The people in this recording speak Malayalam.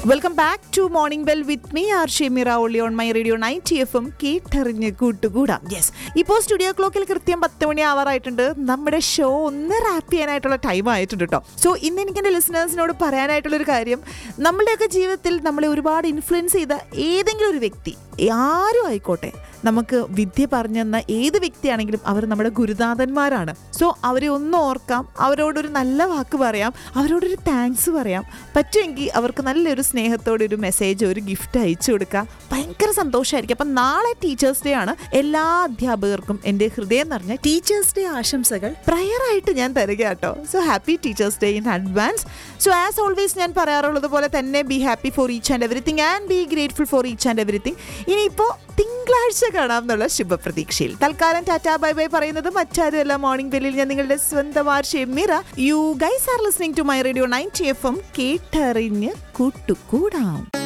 welcome back to morning bell with me R Shemira only on my radio ninety F M കേട്ടറിഞ്ഞ് കൂട്ടുകൂടാം യെസ് ഇപ്പോൾ സ്റ്റുഡിയോ ക്ലോക്കിൽ കൃത്യം പത്ത് മണി ആവാറായിട്ടുണ്ട് നമ്മുടെ ഷോ ഒന്ന് റാപ്പ് ചെയ്യാനായിട്ടുള്ള ടൈം ആയിട്ടുണ്ട് കേട്ടോ സോ ഇന്ന് എനിക്ക് എൻ്റെ ലിസണേഴ്സിനോട് പറയാനായിട്ടുള്ളൊരു കാര്യം നമ്മളുടെയൊക്കെ ജീവിതത്തിൽ നമ്മളെ ഒരുപാട് ഇൻഫ്ലുവൻസ് ചെയ്ത ഏതെങ്കിലും ഒരു വ്യക്തി ആരും ആയിക്കോട്ടെ നമുക്ക് വിദ്യ പറഞ്ഞെന്ന ഏത് വ്യക്തിയാണെങ്കിലും അവർ നമ്മുടെ ഗുരുനാഥന്മാരാണ് സോ അവരെ ഒന്ന് ഓർക്കാം അവരോടൊരു നല്ല വാക്ക് പറയാം അവരോടൊരു താങ്ക്സ് പറയാം പറ്റുമെങ്കിൽ അവർക്ക് നല്ലൊരു സ്നേഹത്തോടെ ഒരു മെസ്സേജ് ഒരു ഗിഫ്റ്റ് അയച്ചു കൊടുക്കുക ഭയങ്കര സന്തോഷമായിരിക്കും അപ്പം നാളെ ടീച്ചേഴ്സ് ഡേ ആണ് എല്ലാ അധ്യാപകർക്കും എൻ്റെ ഹൃദയം നിറഞ്ഞ ടീച്ചേഴ്സ് ഡേ ആശംസകൾ പ്രയറായിട്ട് ഞാൻ തരിക കേട്ടോ so happy teachers day in advance so as always ഞാൻ പറയാറുള്ളത് പോലെ തന്നെ be happy for each and everything and be grateful for each and everything ഇനിയിപ്പോൾ തിങ്കളാഴ്ച കാണാം എന്നുള്ള ശുഭപ്രതീക്ഷയിൽ തൽക്കാലം ടാറ്റാ ബൈ ബൈ പറയുന്നത് മറ്റാരുമല്ല മോർണിംഗ് ബെല്ലിൽ ഞാൻ നിങ്ങളുടെ സ്വന്തം R Shemira you guys are listening to my radio ninety F M കേട്ടറിഞ്ഞ് കൂട്ടുകൂടാം